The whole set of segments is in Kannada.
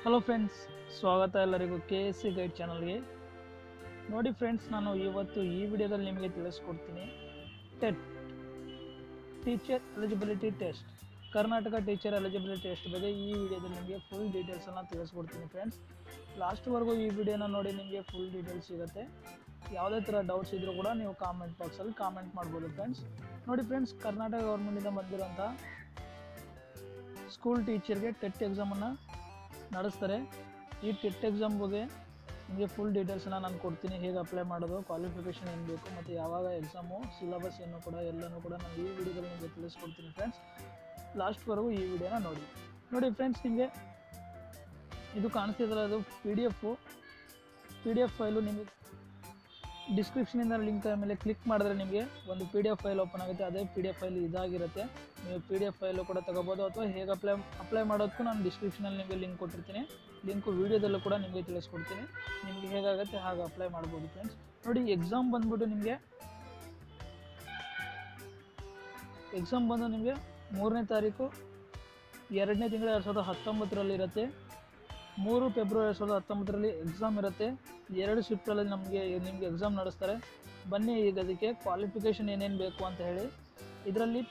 ಹಲೋ ಫ್ರೆಂಡ್ಸ್ ಸ್ವಾಗತ ಎಲ್ಲರಿಗೂ ಕೆ ಎಸ್ ಸಿ ಗೈಡ್ ಚಾನಲ್ಗೆ ನೋಡಿ ಫ್ರೆಂಡ್ಸ್ ನಾನು ಇವತ್ತು ಈ ವಿಡಿಯೋದಲ್ಲಿ ನಿಮಗೆ ತಿಳಿಸ್ಕೊಡ್ತೀನಿ TET teacher eligibility test Karnataka teacher eligibility test ಬಗ್ಗೆ ಈ ವಿಡಿಯೋದಲ್ಲಿ ನಿಮಗೆ ಫುಲ್ ಡೀಟೇಲ್ಸನ್ನು ತಿಳಿಸ್ಕೊಡ್ತೀನಿ ಫ್ರೆಂಡ್ಸ್ ಲಾಸ್ಟ್ವರೆಗೂ ಈ ವಿಡಿಯೋನ ನೋಡಿ ನಿಮಗೆ ಫುಲ್ ಡೀಟೇಲ್ಸ್ ಸಿಗುತ್ತೆ ಯಾವುದೇ ಥರ ಡೌಟ್ಸ್ ಇದ್ದರೂ ಕೂಡ ನೀವು ಕಾಮೆಂಟ್ ಬಾಕ್ಸಲ್ಲಿ ಕಾಮೆಂಟ್ ಮಾಡ್ಬೋದು ಫ್ರೆಂಡ್ಸ್ ನೋಡಿ ಫ್ರೆಂಡ್ಸ್ ಕರ್ನಾಟಕ ಗೌರ್ಮೆಂಟಿಂದ ಬಂದಿರೋಂಥ ಸ್ಕೂಲ್ ಟೀಚರ್ಗೆ ಟೆಟ್ ಎಕ್ಸಾಮನ್ನು ನಡೆಸ್ತಾರೆ ಈ ಟೆಟ್ ಎಕ್ಸಾಮ್ ಬಗ್ಗೆ ನಿಮಗೆ ಫುಲ್ ಡೀಟೇಲ್ಸನ್ನು ನಾನು ಕೊಡ್ತೀನಿ ಹೇಗೆ ಅಪ್ಲೈ ಮಾಡೋದು ಕ್ವಾಲಿಫಿಕೇಷನ್ ಏನು ಬೇಕು ಮತ್ತು ಯಾವಾಗ ಎಕ್ಸಾಮು ಸಿಲಬಸ್ ಏನು ಕೂಡ ಎಲ್ಲನೂ ಕೂಡ ನಾನು ಈ ವಿಡಿಯೋದಲ್ಲಿ ನಿಮಗೆ ತಿಳಿಸ್ಕೊಡ್ತೀನಿ ಫ್ರೆಂಡ್ಸ್ ಲಾಸ್ಟ್ವರೆಗೂ ಈ ವಿಡಿಯೋನ ನೋಡಿ ನೋಡಿ ಫ್ರೆಂಡ್ಸ್ ನಿಮಗೆ ಇದು ಕಾಣಿಸ್ತಿದ್ದಲ್ಲ ಅದು P D F P D F file ನಿಮಗೆ ಡಿಸ್ಕ್ರಿಪ್ಷನಿಂದ ಲಿಂಕ್ ಮೇಲೆ ಕ್ಲಿಕ್ ಮಾಡಿದ್ರೆ ನಿಮಗೆ ಒಂದು P D F file open ಆಗುತ್ತೆ ಅದೇ ಪಿ ಡಿ ಎಫ್ ಫೈಲ್ ಇದಾಗಿರುತ್ತೆ ನೀವು ಪಿ ಡಿ ಎಫ್ ಫೈಲು ಕೂಡ ತಗೋಬೋದು ಅಥವಾ ಹೇಗೆ ಅಪ್ಲೈ ಅಪ್ಲೈ ಮಾಡೋದಕ್ಕೂ ನಾನು ಡಿಸ್ಕ್ರಿಪ್ಷನಲ್ಲಿ ನಿಮಗೆ ಲಿಂಕ್ ಕೊಟ್ಟಿರ್ತೀನಿ ಲಿಂಕು ವೀಡಿಯೋದಲ್ಲೂ ಕೂಡ ನಿಮಗೆ ತಿಳಿಸ್ಕೊಡ್ತೀನಿ ನಿಮಗೆ ಹೇಗಾಗುತ್ತೆ ಹಾಗೆ ಅಪ್ಲೈ ಮಾಡ್ಬೋದು ಫ್ರೆಂಡ್ಸ್ ನೋಡಿ ಎಕ್ಸಾಮ್ ಬಂದ್ಬಿಟ್ಟು ನಿಮಗೆ ಎಕ್ಸಾಮ್ ಬಂದು ನಿಮಗೆ ಮೂರನೇ ತಾರೀಕು ಎರಡನೇ ತಿಂಗಳು ಎರಡು ಸಾವಿರದ ಹತ್ತೊಂಬತ್ತರಲ್ಲಿ ಇರುತ್ತೆ ಮೂರು ಫೆಬ್ರವರಿ ಎರಡು ಸಾವಿರದ ಹತ್ತೊಂಬತ್ತರಲ್ಲಿ ಎಕ್ಸಾಮ್ ಇರುತ್ತೆ ಎರಡು ಶಿಫ್ಟಲ್ಲಿ ನಮಗೆ ನಿಮಗೆ ಎಕ್ಸಾಮ್ ನಡೆಸ್ತಾರೆ ಬನ್ನಿ ಈಗ ಅದಕ್ಕೆ ಕ್ವಾಲಿಫಿಕೇಷನ್ ಏನೇನು ಬೇಕು ಅಂತ ಹೇಳಿ ಇದರಲ್ಲಿ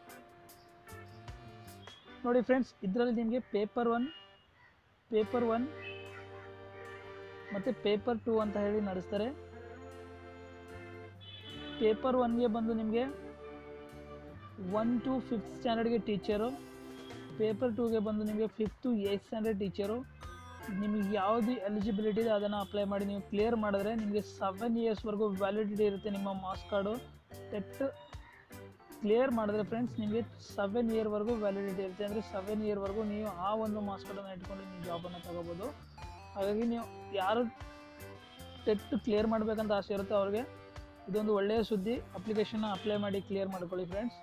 ನೋಡಿ ಫ್ರೆಂಡ್ಸ್ ಇದರಲ್ಲಿ ನಿಮಗೆ ಪೇಪರ್ ಒನ್ ಪೇಪರ್ ಒನ್ ಮತ್ತು ಪೇಪರ್ ಟೂ ಅಂತ ಹೇಳಿ ನಡೆಸ್ತಾರೆ ಪೇಪರ್ ಒನ್ಗೆ ಬಂದು ನಿಮಗೆ ಒನ್ ಟು ಫಿಫ್ತ್ ಸ್ಟ್ಯಾಂಡರ್ಡ್ಗೆ ಟೀಚರು ಪೇಪರ್ ಟೂಗೆ ಬಂದು ನಿಮಗೆ fifth to eighth standard teacher ನಿಮಗೆ ಯಾವುದು ಎಲಿಜಿಬಿಲಿಟಿ ಇದೆ ಅದನ್ನು ಅಪ್ಲೈ ಮಾಡಿ ನೀವು ಕ್ಲಿಯರ್ ಮಾಡಿದ್ರೆ ನಿಮಗೆ ಸೆವೆನ್ ಇಯರ್ಸ್ವರೆಗೂ ವ್ಯಾಲಿಡಿಟಿ ಇರುತ್ತೆ ನಿಮ್ಮ ಮಾರ್ಕ್ಸ್ ಕಾರ್ಡು ಟೆಟ್ ಕ್ಲಿಯರ್ ಮಾಡಿದ್ರೆ ಫ್ರೆಂಡ್ಸ್ ನಿಮಗೆ ಸೆವೆನ್ ಇಯರ್ವರೆಗೂ ವ್ಯಾಲಿಡಿಟಿ ಇರುತ್ತೆ ಅಂದರೆ ಸೆವೆನ್ ಇಯರ್ವರೆಗೂ ನೀವು ಆ ಒಂದು ಮಾರ್ಕ್ಸ್ ಕಾರ್ಡನ್ನು ಇಟ್ಕೊಂಡು ನೀವು ಜಾಬನ್ನು ತಗೋಬೋದು ಹಾಗಾಗಿ ನೀವು ಯಾರು ಟೆಟ್ ಕ್ಲಿಯರ್ ಮಾಡಬೇಕಂತ ಆಸೆ ಇರುತ್ತೆ ಅವ್ರಿಗೆ ಇದೊಂದು ಒಳ್ಳೆಯ ಸುದ್ದಿ ಅಪ್ಲಿಕೇಶನ್ನ ಅಪ್ಲೈ ಮಾಡಿ ಕ್ಲಿಯರ್ ಮಾಡ್ಕೊಳ್ಳಿ ಫ್ರೆಂಡ್ಸ್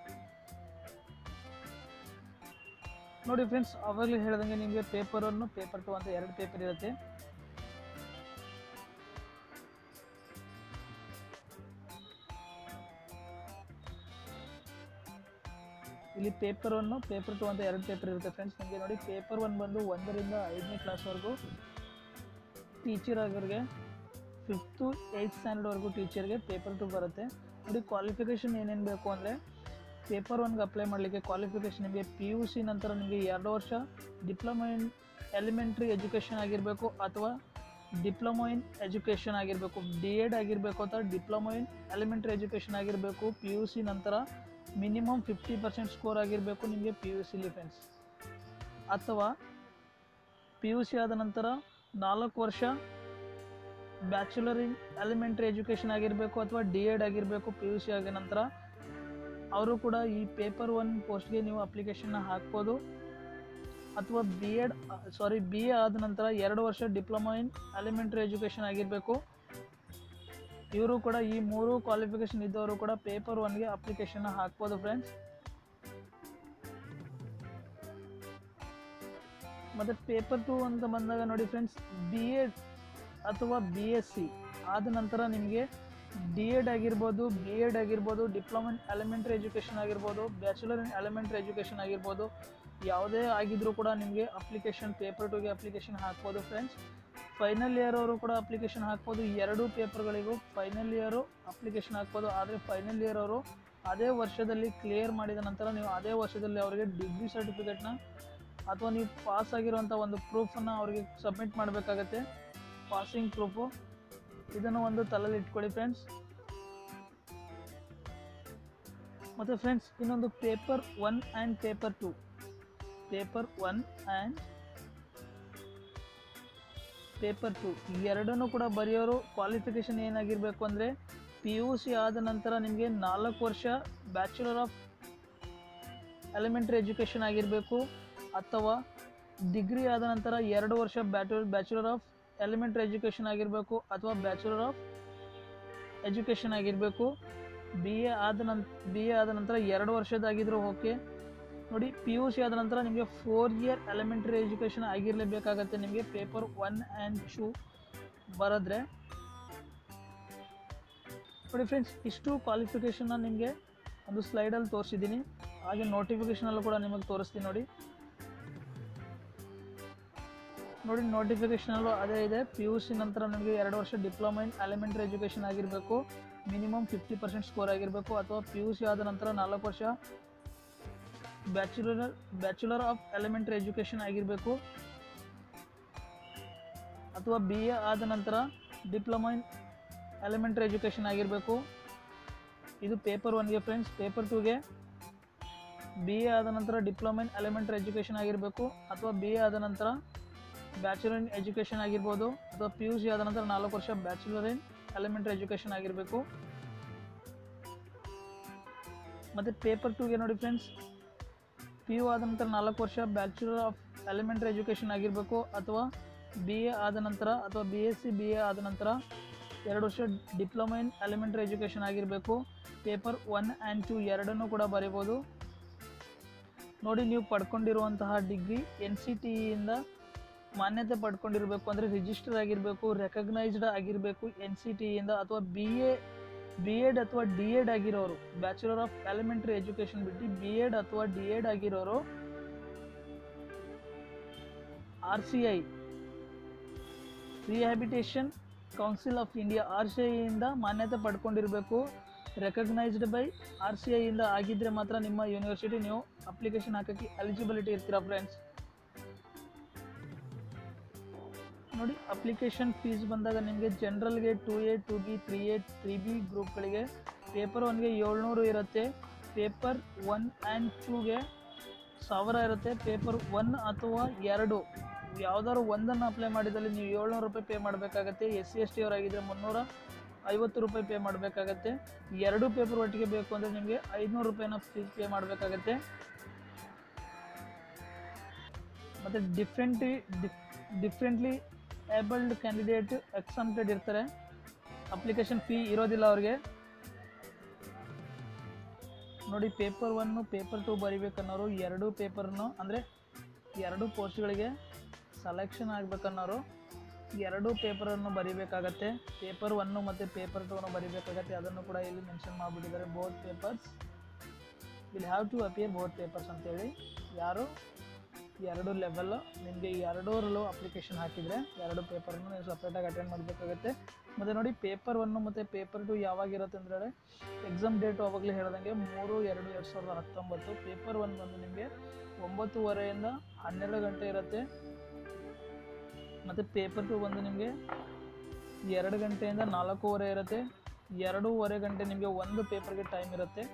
ನೋಡಿ ಫ್ರೆಂಡ್ಸ್ ಅವಾಗಲೇ ಹೇಳ್ದಂಗೆ ನಿಮಗೆ ಪೇಪರ್ ಒನ್ನು ಪೇಪರ್ ಟು ಅಂತ ಎರಡು ಪೇಪರ್ ಇರುತ್ತೆ ಇಲ್ಲಿ ಪೇಪರ್ ಒನ್ನು ಪೇಪರ್ ಟು ಅಂತ ಎರಡು ಪೇಪರ್ ಇರುತ್ತೆ ಫ್ರೆಂಡ್ಸ್ ನಿಮಗೆ ನೋಡಿ ಪೇಪರ್ ಒನ್ ಬಂದು ಒಂದರಿಂದ ಐದನೇ ಕ್ಲಾಸ್ವರೆಗೂ ಟೀಚರ್ ಆಗೋರಿಗೆ ಫಿಫ್ತು ಏಯ್ತ್ ಸ್ಟ್ಯಾಂಡರ್ಡ್ವರೆಗೂ ಟೀಚರ್ಗೆ ಪೇಪರ್ ಟು ಬರುತ್ತೆ ನೋಡಿ ಕ್ವಾಲಿಫಿಕೇಷನ್ ಏನೇನು ಬೇಕು ಅಂದರೆ ಪೇಪರ್ ಒನ್ಗೆ ಅಪ್ಲೈ ಮಾಡಲಿಕ್ಕೆ ಕ್ವಾಲಿಫಿಕೇಷನ್ ನಿಮಗೆ ಪಿ ಯು ಸಿ ನಂತರ ನಿಮಗೆ ಎರಡು ವರ್ಷ ಡಿಪ್ಲೊಮಾ ಇನ್ ಎಲಿಮೆಂಟ್ರಿ ಎಜುಕೇಷನ್ ಆಗಿರಬೇಕು ಅಥವಾ ಡಿಪ್ಲೊಮಾ ಇನ್ ಎಜುಕೇಷನ್ ಆಗಿರಬೇಕು ಡಿ ಎಡ್ ಆಗಿರಬೇಕು ಅಥವಾ ಡಿಪ್ಲೊಮಾ ಇನ್ ಎಲಿಮೆಂಟ್ರಿ ಎಜುಕೇಷನ್ ಆಗಿರಬೇಕು ಪಿ ಯು ಸಿ ನಂತರ ಮಿನಿಮಮ್ ಫಿಫ್ಟಿ ಪರ್ಸೆಂಟ್ ಸ್ಕೋರ್ ಆಗಿರಬೇಕು ನಿಮಗೆ ಪಿ ಯು ಸಿಲಿ ಫ್ರೆಂಡ್ಸ್ ಅಥವಾ ಪಿ ಯು ಸಿ ಆದ ನಂತರ ನಾಲ್ಕು ವರ್ಷ ಬ್ಯಾಚುಲರ್ ಇನ್ ಎಲಿಮೆಂಟ್ರಿ ಎಜುಕೇಷನ್ ಆಗಿರಬೇಕು ಅಥವಾ ಡಿ ಎಡ್ ಆಗಿರಬೇಕು ಪಿ ಯು ಸಿ ಆದ ನಂತರ ಅವರು ಕೂಡ ಈ ಪೇಪರ್ ಒನ್ ಪೋಸ್ಟ್ಗೆ ನೀವು ಅಪ್ಲಿಕೇಶನ್ನ ಹಾಕ್ಬೋದು ಅಥವಾ B Ed sorry B A ಆದ ನಂತರ ಎರಡು ವರ್ಷ ಡಿಪ್ಲೊಮಾ ಇನ್ ಎಲಿಮೆಂಟ್ರಿ ಎಜುಕೇಷನ್ ಆಗಿರಬೇಕು ಇವರು ಕೂಡ ಈ ಮೂರು ಕ್ವಾಲಿಫಿಕೇಷನ್ ಇದ್ದವರು ಕೂಡ ಪೇಪರ್ ಒನ್ಗೆ ಅಪ್ಲಿಕೇಶನ್ನ ಹಾಕ್ಬೋದು ಫ್ರೆಂಡ್ಸ್ ಮತ್ತು ಪೇಪರ್ ಟು ಅಂತ ಬಂದಾಗ ನೋಡಿ ಫ್ರೆಂಡ್ಸ್ ಬಿ ಎಡ್ ಅಥವಾ ಬಿ ಎಸ್ ಸಿ ಆದ ನಂತರ ನಿಮಗೆ ಡಿ ಎಡ್ ಆಗಿರ್ಬೋದು ಬಿ ಎಡ್ ಆಗಿರ್ಬೋದು ಡಿಪ್ಲೊಮಾ ಇನ್ ಎಲಿಮೆಂಟ್ರಿ ಎಜುಕೇಷನ್ ಆಗಿರ್ಬೋದು ಬ್ಯಾಚುಲರ್ ಇನ್ ಎಲಿಮೆಂಟ್ರಿ ಎಜುಕೇಷನ್ ಆಗಿರ್ಬೋದು ಯಾವುದೇ ಆಗಿದ್ರೂ ಕೂಡ ನಿಮಗೆ ಅಪ್ಲಿಕೇಶನ್ ಪೇಪರ್ ಟುಗೆ ಅಪ್ಲಿಕೇಶನ್ ಹಾಕ್ಬೋದು ಫ್ರೆಂಡ್ಸ್ ಫೈನಲ್ ಇಯರ್ ಅವರು ಕೂಡ ಅಪ್ಲಿಕೇಶನ್ ಹಾಕ್ಬೋದು ಎರಡೂ ಪೇಪರ್ಗಳಿಗೂ ಫೈನಲ್ ಇಯರು ಅಪ್ಲಿಕೇಶನ್ ಹಾಕ್ಬೋದು ಆದರೆ ಫೈನಲ್ ಇಯರ್ ಅವರು ಅದೇ ವರ್ಷದಲ್ಲಿ ಕ್ಲಿಯರ್ ಮಾಡಿದ ನಂತರ ನೀವು ಅದೇ ವರ್ಷದಲ್ಲಿ ಅವರಿಗೆ ಡಿಗ್ರಿ ಸರ್ಟಿಫಿಕೇಟ್ನ ಅಥವಾ ನೀವು ಪಾಸ್ ಆಗಿರುವಂಥ ಒಂದು ಪ್ರೂಫನ್ನು ಅವರಿಗೆ ಸಬ್ಮಿಟ್ ಮಾಡಬೇಕಾಗತ್ತೆ ಪಾಸಿಂಗ್ ಪ್ರೂಫು ಇದನ್ನು ಒಂದು ತಲೆಯಲ್ಲಿ ಇಟ್ಕೊಳ್ಳಿ ಫ್ರೆಂಡ್ಸ್ ಮತ್ತು ಫ್ರೆಂಡ್ಸ್ ಇನ್ನೊಂದು paper one and paper two paper one and paper two ಎರಡನ್ನೂ ಕೂಡ ಬರೆಯೋರು ಕ್ವಾಲಿಫಿಕೇಷನ್ ಏನಾಗಿರಬೇಕು ಅಂದರೆ ಪಿ ಯು ಸಿ ಆದ ನಂತರ ನಿಮಗೆ ನಾಲ್ಕು ವರ್ಷ ಬ್ಯಾಚುಲರ್ ಆಫ್ ಎಲಿಮೆಂಟ್ರಿ ಎಜುಕೇಷನ್ ಆಗಿರಬೇಕು ಅಥವಾ ಡಿಗ್ರಿ ಆದ ನಂತರ ಎರಡು ವರ್ಷ ಬ್ಯಾಚು ಬ್ಯಾಚುಲರ್ ಆಫ್ ಎಲಿಮೆಂಟ್ರಿ ಎಜುಕೇಷನ್ ಆಗಿರಬೇಕು ಅಥವಾ ಬ್ಯಾಚುಲರ್ ಆಫ್ ಎಜುಕೇಷನ್ ಆಗಿರಬೇಕು ಬಿ ಎ ಆದ ನಂತ ಬಿ ಎ ಆದ ನಂತರ ಎರಡು ವರ್ಷದಾಗಿದ್ದರೂ ಓಕೆ ನೋಡಿ ಪಿ ಯು ಸಿ ಆದ ನಂತರ ನಿಮಗೆ ಫೋರ್ ಇಯರ್ ಎಲಿಮೆಂಟ್ರಿ ಎಜುಕೇಷನ್ ಆಗಿರಲೇಬೇಕಾಗತ್ತೆ ನಿಮಗೆ ಪೇಪರ್ ಒನ್ ಆ್ಯಂಡ್ ಟು ಬರೆದ್ರೆ ನೋಡಿ ಫ್ರೆಂಡ್ಸ್ ಇಷ್ಟು ಕ್ವಾಲಿಫಿಕೇಷನ್ನ ನಿಮಗೆ ಒಂದು ಸ್ಲೈಡಲ್ಲಿ ತೋರಿಸಿದ್ದೀನಿ ಹಾಗೆ ನೋಟಿಫಿಕೇಷನಲ್ಲೂ ಕೂಡ ನಿಮಗೆ ತೋರಿಸ್ತೀನಿ ನೋಡಿ ನೋಡಿ ನೋಟಿಫಿಕೇಶನಲ್ಲೂ ಅದೇ ಇದೆ ಪಿ ಯು ಸಿ ನಂತರ ನಿಮಗೆ ಎರಡು ವರ್ಷ ಡಿಪ್ಲೊಮಾ ಇನ್ ಎಲಿಮೆಂಟ್ರಿ ಎಜುಕೇಷನ್ ಆಗಿರಬೇಕು ಮಿನಿಮಮ್ ಫಿಫ್ಟಿ ಪರ್ಸೆಂಟ್ ಸ್ಕೋರ್ ಆಗಿರಬೇಕು ಅಥವಾ ಪಿ ಯು ಸಿ ಆದ ನಂತರ ನಾಲ್ಕು ವರ್ಷ bachelor bachelor of elementary education ಆಗಿರಬೇಕು ಅಥವಾ ಬಿ ಎ ಆದ ನಂತರ ಡಿಪ್ಲೊಮಾ ಇನ್ ಎಲಿಮೆಂಟ್ರಿ ಎಜುಕೇಷನ್ ಆಗಿರಬೇಕು ಇದು ಪೇಪರ್ ಒನ್ಗೆ ಫ್ರೆಂಡ್ಸ್ ಪೇಪರ್ ಟೂಗೆ ಬಿ ಎ ಆದ ನಂತರ ಡಿಪ್ಲೊಮಾ ಇನ್ ಎಲಿಮೆಂಟ್ರಿ ಎಜುಕೇಷನ್ ಆಗಿರಬೇಕು ಅಥವಾ ಬಿ ಎ ಆದ ನಂತರ ಬ್ಯಾಚುಲರ್ ಇನ್ ಎಜುಕೇಷನ್ ಆಗಿರ್ಬೋದು ಅಥವಾ ಪಿ ಯು ಸಿ ಆದ ನಂತರ ನಾಲ್ಕು ವರ್ಷ ಬ್ಯಾಚುಲರ್ ಇನ್ ಎಲಿಮೆಂಟ್ರಿ ಎಜುಕೇಷನ್ ಆಗಿರಬೇಕು ಮತ್ತು ಪೇಪರ್ ಟೂಗೆ ನೋಡಿ ಫ್ರೆಂಡ್ಸ್ ಪಿ ಯು ಆದ ನಂತರ ನಾಲ್ಕು ವರ್ಷ ಬ್ಯಾಚುಲರ್ ಆಫ್ ಎಲಿಮೆಂಟ್ರಿ ಎಜುಕೇಷನ್ ಆಗಿರಬೇಕು ಅಥವಾ ಬಿ ಎ ಆದ ನಂತರ ಅಥವಾ B S C B A ಆದ ನಂತರ ಎರಡು ವರ್ಷ ಡಿಪ್ಲೊಮಾ ಇನ್ ಎಲಿಮೆಂಟ್ರಿ ಎಜುಕೇಷನ್ ಆಗಿರಬೇಕು ಪೇಪರ್ ಒನ್ ಆ್ಯಂಡ್ ಟು ಎರಡನ್ನೂ ಕೂಡ ಬರೀಬೋದು ನೋಡಿ ನೀವು ಪಡ್ಕೊಂಡಿರುವಂತಹ ಡಿಗ್ರಿ ಎನ್ ಸಿ ಟಿ ಇಂದ ಮಾನ್ಯತೆ ಪಡ್ಕೊಂಡಿರಬೇಕು ಅಂದರೆ ರಿಜಿಸ್ಟರ್ ಆಗಿರಬೇಕು ರೆಕಗ್ನೈಸ್ಡ್ ಆಗಿರಬೇಕು ಎನ್ ಸಿ ಟಿ ಇಂದ ಅಥವಾ ಬಿ ಎ ಬಿ ಎಡ್ ಅಥವಾ ಡಿ ಎಡ್ ಆಗಿರೋರು ಬ್ಯಾಚುಲರ್ ಆಫ್ ಎಲಿಮೆಂಟ್ರಿ ಎಜುಕೇಷನ್ ಬಿಟ್ಟು ಬಿ ಎಡ್ ಅಥವಾ ಡಿ ಎಡ್ ಆಗಿರೋರು R C I rehabilitation council of India R C ಐಯಿಂದ ಮಾನ್ಯತೆ ಪಡ್ಕೊಂಡಿರಬೇಕು ರೆಕಗ್ನೈಸ್ಡ್ ಬೈ ಆರ್ ಸಿ ಐಯಿಂದ ಆಗಿದ್ದರೆ ಮಾತ್ರ ನಿಮ್ಮ ಯೂನಿವರ್ಸಿಟಿ ನೀವು ಅಪ್ಲಿಕೇಶನ್ ಹಾಕೋಕ್ಕೆ ಎಲಿಜಿಬಿಲಿಟಿ ಇರ್ತೀರಾ ಫ್ರೆಂಡ್ಸ್ ನೋಡಿ ಅಪ್ಲಿಕೇಶನ್ ಫೀಸ್ ಬಂದಾಗ ನಿಮಗೆ ಜನರಲ್ಗೆ two A two B three A three B ಗ್ರೂಪ್ಗಳಿಗೆ ಪೇಪರ್ ಒನ್ಗೆ ಏಳ್ನೂರು ಇರುತ್ತೆ ಪೇಪರ್ ಒನ್ ಆ್ಯಂಡ್ ಟೂಗೆ ಸಾವಿರ ಇರುತ್ತೆ ಪೇಪರ್ ಒನ್ ಅಥವಾ ಎರಡು ಯಾವ್ದಾದ್ರು ಒಂದನ್ನು ಅಪ್ಲೈ ಮಾಡಿದಲ್ಲಿ ನೀವು ಏಳ್ನೂರು ರೂಪಾಯಿ ಪೇ ಮಾಡಬೇಕಾಗತ್ತೆ ಎಸ್ ಸಿ ಎಸ್ ಟಿ ಅವರಾಗಿದ್ದರೆ ಮುನ್ನೂರ ಐವತ್ತು ರೂಪಾಯಿ ಪೇ ಮಾಡಬೇಕಾಗತ್ತೆ ಎರಡು ಪೇಪರ್ ಒಟ್ಟಿಗೆ ಬೇಕು ಅಂದರೆ ನಿಮಗೆ ಐದುನೂರು ರೂಪಾಯಿನ ಫೀಸ್ ಪೇ ಮಾಡಬೇಕಾಗತ್ತೆ ಮತ್ತು differently differently abled candidate exempted ಇರ್ತಾರೆ ಅಪ್ಲಿಕೇಶನ್ ಫೀ ಇರೋದಿಲ್ಲ ಅವ್ರಿಗೆ ನೋಡಿ ಪೇಪರ್ ಒನ್ನು ಪೇಪರ್ ಟು ಬರಿಬೇಕನ್ನೋರು ಎರಡು ಪೇಪರ್ನು ಅಂದರೆ ಎರಡು ಪೋಸ್ಟ್ಗಳಿಗೆ ಸೆಲೆಕ್ಷನ್ ಆಗಬೇಕನ್ನೋರು ಎರಡು ಪೇಪರನ್ನು ಬರಿಬೇಕಾಗತ್ತೆ ಪೇಪರ್ ಒನ್ನು ಮತ್ತು ಪೇಪರ್ ಟೂನು ಬರಿಬೇಕಾಗತ್ತೆ ಅದನ್ನು ಕೂಡ ಇಲ್ಲಿ ಮೆನ್ಷನ್ ಮಾಡಿಬಿಟ್ಟಿದ್ದಾರೆ both papers will have to appear both papers ಅಂತೇಳಿ ಯಾರು ಎರಡು ಲೆವೆಲ್ ನಿಮಗೆ ಎರಡೂರಲ್ಲೂ ಅಪ್ಲಿಕೇಶನ್ ಹಾಕಿದರೆ ಎರಡು ಪೇಪರನ್ನು ನೀವು ಸಪ್ರೇಟಾಗಿ ಅಟೆಂಡ್ ಮಾಡಬೇಕಾಗತ್ತೆ ಮತ್ತು ನೋಡಿ ಪೇಪರ್ ಒನ್ನು ಮತ್ತು ಪೇಪರ್ ಟು ಯಾವಾಗಿರುತ್ತೆ ಅಂದರೆ ಎಕ್ಸಾಮ್ ಡೇಟು ಅವಾಗಲೇ ಹೇಳ್ದಂಗೆ ಮೂರು ಎರಡು ಎರಡು ಸಾವಿರದ ಹತ್ತೊಂಬತ್ತು ಪೇಪರ್ ಒನ್ ಬಂದು ನಿಮಗೆ ಒಂಬತ್ತುವರೆಯಿಂದ ಹನ್ನೆರಡು ಗಂಟೆ ಇರುತ್ತೆ ಮತ್ತು ಪೇಪರ್ ಟು ಬಂದು ನಿಮಗೆ ಎರಡು ಗಂಟೆಯಿಂದ ನಾಲ್ಕೂವರೆ ಇರುತ್ತೆ ಎರಡೂವರೆ ಗಂಟೆ ನಿಮಗೆ ಒಂದು ಪೇಪರ್ಗೆ ಟೈಮ್ ಇರುತ್ತೆ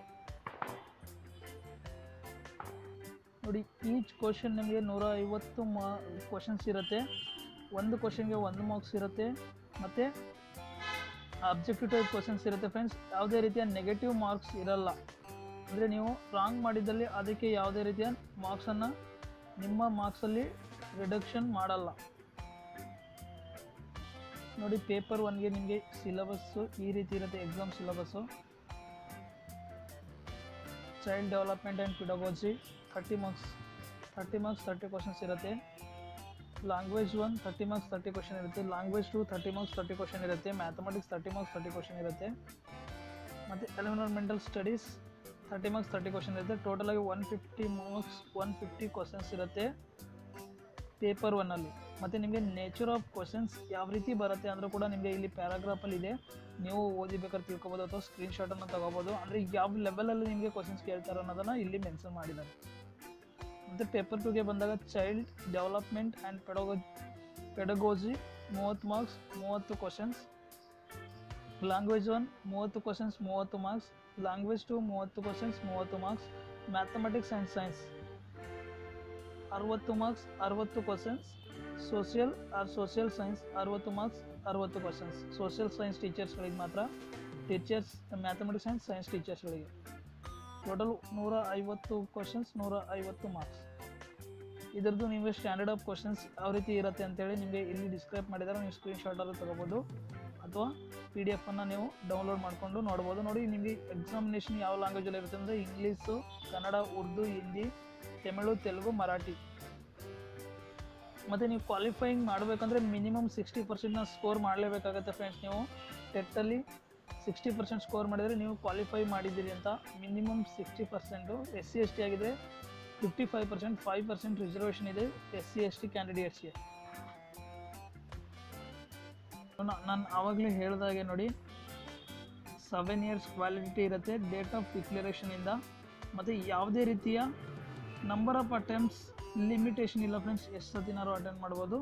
ನೋಡಿ ಈಚ್ ಕ್ವಶನ್ ನಿಮಗೆ ನೂರ ಐವತ್ತು ಮಾ ಕ್ವಶನ್ಸ್ ಇರುತ್ತೆ ಒಂದು ಕ್ವಶನ್ಗೆ ಒಂದು ಮಾರ್ಕ್ಸ್ ಇರುತ್ತೆ ಮತ್ತು ಅಬ್ಜೆಕ್ಟಿವ್ ಟೈಪ್ ಕ್ವಶನ್ಸ್ ಇರುತ್ತೆ ಫ್ರೆಂಡ್ಸ್ ಯಾವುದೇ ರೀತಿಯ ನೆಗೆಟಿವ್ ಮಾರ್ಕ್ಸ್ ಇರಲ್ಲ ಅಂದರೆ ನೀವು ರಾಂಗ್ ಮಾಡಿದ್ದಲ್ಲಿ ಅದಕ್ಕೆ ಯಾವುದೇ ರೀತಿಯ ಮಾರ್ಕ್ಸನ್ನು ನಿಮ್ಮ ಮಾರ್ಕ್ಸಲ್ಲಿ ರಿಡಕ್ಷನ್ ಮಾಡಲ್ಲ ನೋಡಿ ಪೇಪರ್ ಒನ್ಗೆ ನಿಮಗೆ ಸಿಲಬಸ್ಸು ಈ ರೀತಿ ಇರುತ್ತೆ exam syllabus child development and pedagogy thirty marks thirty marks thirty questions ಇರುತ್ತೆ language one thirty marks thirty question ಇರುತ್ತೆ language two thirty marks thirty question ಇರುತ್ತೆ mathematics thirty marks thirty question ಇರುತ್ತೆ ಮತ್ತು environmental studies thirty marks thirty question ಇರುತ್ತೆ ಟೋಟಲಾಗಿ one fifty marks one fifty questions ಇರುತ್ತೆ ಪೇಪರ್ ಒನ್ನಲ್ಲಿ ಮತ್ತು ನಿಮಗೆ ನೇಚರ್ ಆಫ್ ಕ್ವಶನ್ಸ್ ಯಾವ ರೀತಿ ಬರುತ್ತೆ ಅಂದರೂ ಕೂಡ ನಿಮಗೆ ಇಲ್ಲಿ ಪ್ಯಾರಾಗ್ರಾಫಲ್ಲಿ ಇದೆ ನೀವು ಓದಿಬೇಕಾದ್ರೆ ತಿಳ್ಕೊಬೋದು ಅಥವಾ ಸ್ಕ್ರೀನ್ಶಾಟನ್ನು ತಗೋಬೋದು ಅಂದರೆ ಯಾವ ಲೆವೆಲಲ್ಲಿ ನಿಮಗೆ ಕ್ವಶನ್ಸ್ ಕೇಳ್ತಾರೆ ಅನ್ನೋದನ್ನು ಇಲ್ಲಿ ಮೆನ್ಷನ್ ಮಾಡಿದ್ದಾರೆ ಮತ್ತು ಪೇಪರ್ ಟೂಗೆ ಬಂದಾಗ ಚೈಲ್ಡ್ ಡೆವಲಪ್ಮೆಂಟ್ ಆ್ಯಂಡ್ ಪೆಡಗೋ ಪೆಡಗೋಜಿ ಮೂವತ್ತು ಮಾರ್ಕ್ಸ್ ಮೂವತ್ತು ಕ್ವಶನ್ಸ್ ಲ್ಯಾಂಗ್ವೇಜ್ ಒನ್ ಮೂವತ್ತು ಕ್ವಶನ್ಸ್ ಮೂವತ್ತು ಮಾರ್ಕ್ಸ್ ಲ್ಯಾಂಗ್ವೇಜ್ ಟು ಮೂವತ್ತು ಕ್ವಶನ್ಸ್ ಮೂವತ್ತು ಮಾರ್ಕ್ಸ್ ಮ್ಯಾಥಮೆಟಿಕ್ಸ್ ಆ್ಯಂಡ್ ಸೈನ್ಸ್ ಅರವತ್ತು ಮಾರ್ಕ್ಸ್ ಅರವತ್ತು questions social or social science ಅರವತ್ತು ಮಾರ್ಕ್ಸ್ ಅರವತ್ತು ಕ್ವಶನ್ಸ್ ಸೋಷಿಯಲ್ ಸೈನ್ಸ್ ಟೀಚರ್ಸ್ಗಳಿಗೆ ಮಾತ್ರ ಟೀಚರ್ಸ್ ಮ್ಯಾಥಮೆಟಿಕ್ಸ್ ಆ್ಯಂಡ್ ಸೈನ್ಸ್ ಟೀಚರ್ಸ್ಗಳಿಗೆ ಟೋಟಲ್ ನೂರ ಐವತ್ತು ಕ್ವಶನ್ಸ್ ನೂರ ಐವತ್ತು ಮಾರ್ಕ್ಸ್ ಇದ್ರದ್ದು ನಿಮಗೆ ಸ್ಟ್ಯಾಂಡರ್ಡ್ ಆಫ್ ಕ್ವಶನ್ಸ್ ಯಾವ ರೀತಿ ಇರುತ್ತೆ ಅಂತೇಳಿ ನಿಮಗೆ ಇಲ್ಲಿ ಡಿಸ್ಕ್ರೈಬ್ ಮಾಡಿದ್ದಾರೆ ನೀವು ಸ್ಕ್ರೀನ್ಶಾಟಲ್ಲಿ ತೊಗೋಬೋದು ಅಥವಾ ಪಿ ಡಿ ಎಫನ್ನು ನೀವು ಡೌನ್ಲೋಡ್ ಮಾಡಿಕೊಂಡು ನೋಡ್ಬೋದು ನೋಡಿ ನಿಮಗೆ ಎಕ್ಸಾಮಿನೇಷನ್ ಯಾವ ಲ್ಯಾಂಗ್ವೇಜಲ್ಲಿ ಇರುತ್ತೆ ಅಂದರೆ ಇಂಗ್ಲೀಷು ಕನ್ನಡ ಉರ್ದು ಹಿಂದಿ ತಮಿಳು ತೆಲುಗು ಮರಾಠಿ ಮತ್ತು ನೀವು ಕ್ವಾಲಿಫೈಯಿಂಗ್ ಮಾಡಬೇಕಂದ್ರೆ ಮಿನಿಮಮ್ ಸಿಕ್ಸ್ಟಿ ಪರ್ಸೆಂಟ್ನ ಸ್ಕೋರ್ ಮಾಡಲೇಬೇಕಾಗತ್ತೆ ಫ್ರೆಂಡ್ಸ್ ನೀವು ಟೆಟ್ಟಲ್ಲಿ ಸಿಕ್ಸ್ಟಿ ಪರ್ಸೆಂಟ್ ಸ್ಕೋರ್ ಮಾಡಿದರೆ ನೀವು ಕ್ವಾಲಿಫೈ ಮಾಡಿದ್ದೀರಿ ಅಂತ minimum sixty percent S C S T ಆಗಿದೆ fifty five percent five percent reservation ಇದೆ ಎಸ್ ಸಿ ಎಸ್ ಟಿ ಕ್ಯಾಂಡಿಡೇಟ್ಸ್ಗೆ ನಾನು ಆವಾಗಲೇ ಹೇಳಿದಾಗೆ ನೋಡಿ ಸೆವೆನ್ ಇಯರ್ಸ್ ವ್ಯಾಲಿಡಿಟಿ ಇರುತ್ತೆ ಡೇಟ್ ಆಫ್ ಡಿಕ್ಲರೇಷನಿಂದ ಮತ್ತು ಯಾವುದೇ ರೀತಿಯ ನಂಬರ್ ಆಫ್ ಅಟೆಂಪ್ಟ್ಸ್ ಲಿಮಿಟೇಷನ್ ಇಲ್ಲ ಫ್ರೆಂಡ್ಸ್ ಎಷ್ಟು ಸತಿನಾರು ಅಟೆಂಡ್ ಮಾಡ್ಬೋದು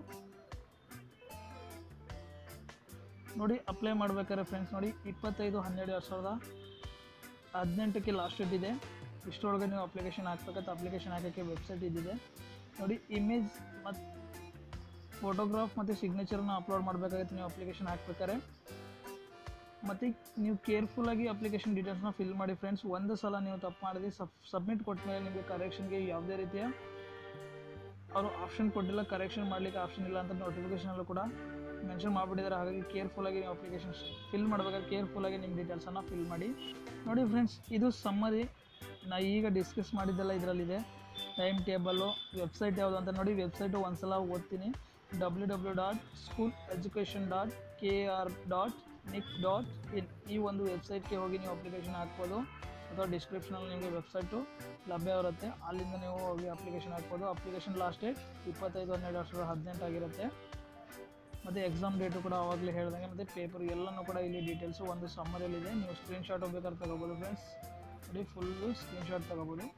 ನೋಡಿ ಅಪ್ಲೈ ಮಾಡ್ಬೇಕಾದ್ರೆ ಫ್ರೆಂಡ್ಸ್ ನೋಡಿ ಇಪ್ಪತ್ತೈದು ಹನ್ನೆರಡು ಎರಡು ಸಾವಿರದ ಹದಿನೆಂಟಕ್ಕೆ ಲಾಸ್ಟ್ ಡೇಟ್ ಇದೆ ಇಷ್ಟರೊಳಗೆ ನೀವು ಅಪ್ಲಿಕೇಶನ್ ಹಾಕ್ಬೇಕಂತ ಅಪ್ಲಿಕೇಶನ್ ಹಾಕೋಕ್ಕೆ ವೆಬ್ಸೈಟ್ ಇದ್ದಿದೆ ನೋಡಿ ಇಮೇಜ್ ಮತ್ತು ಫೋಟೋಗ್ರಾಫ್ ಮತ್ತು ಸಿಗ್ನೇಚರ್ನ ಅಪ್ಲೋಡ್ ಮಾಡಬೇಕಾಗುತ್ತೆ ನೀವು ಅಪ್ಲಿಕೇಶನ್ ಹಾಕ್ಬೇಕಾದ್ರೆ ಮತ್ತು ನೀವು ಕೇರ್ಫುಲ್ಲಾಗಿ ಅಪ್ಲಿಕೇಶನ್ ಡೀಟೇಲ್ಸ್ನ ಫಿಲ್ ಮಾಡಿ ಫ್ರೆಂಡ್ಸ್ ಒಂದು ಸಲ ನೀವು ತಪ್ಪು ಮಾಡಿದ್ರೆ ಸಬ್ ಸಬ್ಮಿಟ್ ಕೊಟ್ಟ ಮೇಲೆ ನಿಮಗೆ ಕರೆಕ್ಷನ್ಗೆ ಯಾವುದೇ ರೀತಿಯ ಅವರು ಆಪ್ಷನ್ ಕೊಟ್ಟಿಲ್ಲ ಕರೆಕ್ಷನ್ ಮಾಡಲಿಕ್ಕೆ ಆಪ್ಷನ್ ಇಲ್ಲ ಅಂತ ನೋಟಿಫಿಕೇಶನಲ್ಲೂ ಕೂಡ ಮೆನ್ಷನ್ ಮಾಡಿಬಿಟ್ಟಿದ್ದಾರೆ ಹಾಗಾಗಿ ಕೇರ್ಫುಲ್ಲಾಗಿ ನೀವು ಅಪ್ಲಿಕೇಶನ್ ಫಿಲ್ ಮಾಡಬೇಕಾದ್ರೆ ಕೇರ್ಫುಲ್ಲಾಗಿ ನಿಮ್ಮ ಡೀಟೇಲ್ಸನ್ನು ಫಿಲ್ ಮಾಡಿ ನೋಡಿ ಫ್ರೆಂಡ್ಸ್ ಇದು ಸಮ್ಮರಿ ನಾ ಈಗ ಡಿಸ್ಕಸ್ ಮಾಡಿದ್ದೆಲ್ಲ ಇದರಲ್ಲಿದೆ ಟೈಮ್ ಟೇಬಲ್ಲು ವೆಬ್ಸೈಟ್ ಯಾವುದು ಅಂತ ನೋಡಿ ವೆಬ್ಸೈಟು ಒಂದ್ಸಲ ಓದ್ತೀನಿ W W dot school education dot K R dot nic dot in ಈ ಒಂದು ವೆಬ್ಸೈಟ್ಗೆ ಹೋಗಿ ನೀವು ಅಪ್ಲಿಕೇಶನ್ ಹಾಕ್ಬೋದು ಅಥವಾ ಡಿಸ್ಕ್ರಿಪ್ಷನಲ್ಲಿ ನಿಮಗೆ ವೆಬ್ಸೈಟು ಲಭ್ಯ ಇರುತ್ತೆ ಅಲ್ಲಿಂದ ನೀವು ಹೋಗಿ ಅಪ್ಲಿಕೇಶನ್ ಹಾಕ್ಬೋದು ಅಪ್ಲಿಕೇಶನ್ ಲಾಸ್ಟ್ ಡೇಟ್ ಇಪ್ಪತ್ತೈದು ಹನ್ನೆರಡು ಎರಡು ಸಾವಿರದ ಹದಿನೆಂಟು ಆಗಿರುತ್ತೆ ಮತ್ತು ಎಕ್ಸಾಮ್ ಡೇಟು ಕೂಡ ಆವಾಗಲೇ ಹೇಳ್ದಂಗೆ ಮತ್ತು ಪೇಪರ್ ಎಲ್ಲನೂ ಕೂಡ ಇಲ್ಲಿ ಡೀಟೇಲ್ಸು ಒಂದು ಸಮ್ಮರಿಯಲ್ಲಿದೆ ನೀವು ಸ್ಕ್ರೀನ್ಶಾಟ್ ಬೇಕಾದ್ರೆ ತಗೋಬೋದು ಫ್ರೆಂಡ್ಸ್ ನೋಡಿ ಫುಲ್ಲು ಸ್ಕ್ರೀನ್ಶಾಟ್ ತಗೋಬೋದು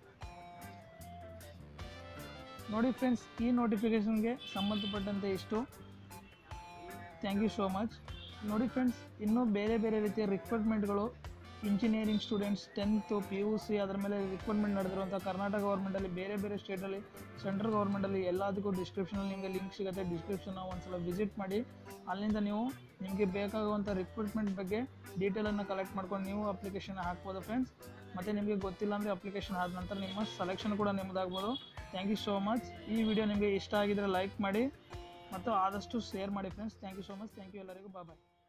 ನೋಡಿ ಫ್ರೆಂಡ್ಸ್ ಈ ನೋಟಿಫಿಕೇಷನ್ಗೆ ಸಂಬಂಧಪಟ್ಟಂತೆ ಇಷ್ಟು ಥ್ಯಾಂಕ್ ಯು ಸೋ ಮಚ್ ನೋಡಿ ಫ್ರೆಂಡ್ಸ್ ಇನ್ನೂ ಬೇರೆ ಬೇರೆ ರೀತಿಯ ರಿಕ್ರೂಟ್ಮೆಂಟ್ಗಳು engineering students tenth P U C ಅದರ ಮೇಲೆ ರಿಕ್ರೂಟ್ಮೆಂಟ್ ನಡೆದಿರುವಂಥ ಕರ್ನಾಟಕ ಗೌರ್ಮೆಂಟಲ್ಲಿ ಬೇರೆ ಬೇರೆ ಸ್ಟೇಟಲ್ಲಿ ಸೆಂಟ್ರಲ್ ಗೌರ್ಮೆಂಟಲ್ಲಿ ಎಲ್ಲದಕ್ಕೂ ಡಿಸ್ಕ್ರಿಪ್ಷನಲ್ಲಿ ನಿಮಗೆ ಲಿಂಕ್ ಸಿಗುತ್ತೆ ಡಿಸ್ಕ್ರಿಪ್ಷನ್ನ ಒಂದ್ಸಲ ವಿಸಿಟ್ ಮಾಡಿ ಅಲ್ಲಿಂದ ನೀವು ನಿಮಗೆ ಬೇಕಾಗುವಂಥ ರಿಕ್ರೂಟ್ಮೆಂಟ್ ಬಗ್ಗೆ ಡೀಟೇಲನ್ನು ಕಲೆಕ್ಟ್ ಮಾಡ್ಕೊಂಡು ನೀವು ಅಪ್ಲಿಕೇಶನ್ ಹಾಕ್ಬೋದು ಫ್ರೆಂಡ್ಸ್ ಮತ್ತು ನಿಮಗೆ ಗೊತ್ತಿಲ್ಲ ಅಂದರೆ ಅಪ್ಲಿಕೇಶನ್ ಆದ ನಂತರ ನಿಮ್ಮ ಸೆಲೆಕ್ಷನ್ ಕೂಡ ನಿಮ್ಮದಾಗ್ಬೋದು ಥ್ಯಾಂಕ್ ಯು ಸೋ ಮಚ್ ಈ ವಿಡಿಯೋ ನಿಮಗೆ ಇಷ್ಟ ಆಗಿದ್ರೆ ಲೈಕ್ ಮಾಡಿ ಮತ್ತು ಆದಷ್ಟು ಶೇರ್ ಮಾಡಿ friends thank you so much thank you ಎಲ್ಲರಿಗೂ ಬಾಯ್